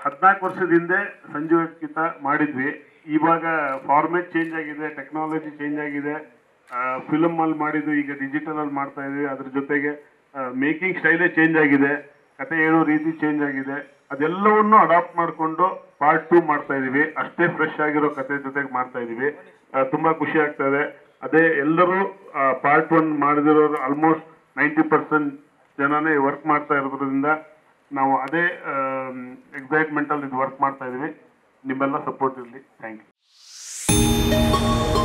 ಹದಿನಾಲ್ಕು ವರ್ಷದ ಹಿಂದೆ ಸಂಜೀವಕಿತ ಮಾಡಿದ್ವಿ ಇವಾಗ ಫಾರ್ಮೇಟ್ ಚೇಂಜ್ ಆಗಿದೆ ಟೆಕ್ನಾಲಜಿ ಚೇಂಜ್ ಆಗಿದೆ ಫಿಲಮ್ ಅಲ್ಲಿ ಮಾಡಿದ್ದು ಈಗ ಡಿಜಿಟಲ್ ಅಲ್ಲಿ ಮಾಡ್ತಾ ಇದೀವಿ ಅದ್ರ ಜೊತೆಗೆ ಮೇಕಿಂಗ್ ಸ್ಟೈಲೇ ಚೇಂಜ್ ಆಗಿದೆ ಕತೆ ಹೇಳೋ ರೀತಿ ಚೇಂಜ್ ಆಗಿದೆ ಅದೆಲ್ಲವನ್ನು ಅಡಾಪ್ಟ್ ಮಾಡಿಕೊಂಡು ಪಾರ್ಟ್ ಟೂ ಮಾಡ್ತಾ ಇದೀವಿ ಅಷ್ಟೇ ಫ್ರೆಶ್ ಆಗಿರೋ ಕತೆ ಜೊತೆಗೆ ಮಾಡ್ತಾ ಇದೀವಿ ಆ, ತುಂಬಾ ಖುಷಿ ಆಗ್ತಾ ಇದೆ ಅದೇ ಎಲ್ಲರೂ ಪಾರ್ಟ್ ಒನ್ ಮಾಡಿದಿರೋರು ಆಲ್ಮೋಸ್ಟ್ ನೈಂಟಿ ಪರ್ಸೆಂಟ್ ಜನನೇ ವರ್ಕ್ ಮಾಡ್ತಾ ಇರೋದ್ರಿಂದ ನಾವು ಅದೇ ಎಕ್ಸೈಟ್ಮೆಂಟ್ ಅಲ್ಲಿ ವರ್ಕ್ ಮಾಡ್ತಾ ಇದೀವಿ ನಿಮ್ಮೆಲ್ಲ ಸಪೋರ್ಟ್ ಇರಲಿ ಥ್ಯಾಂಕ್ ಯು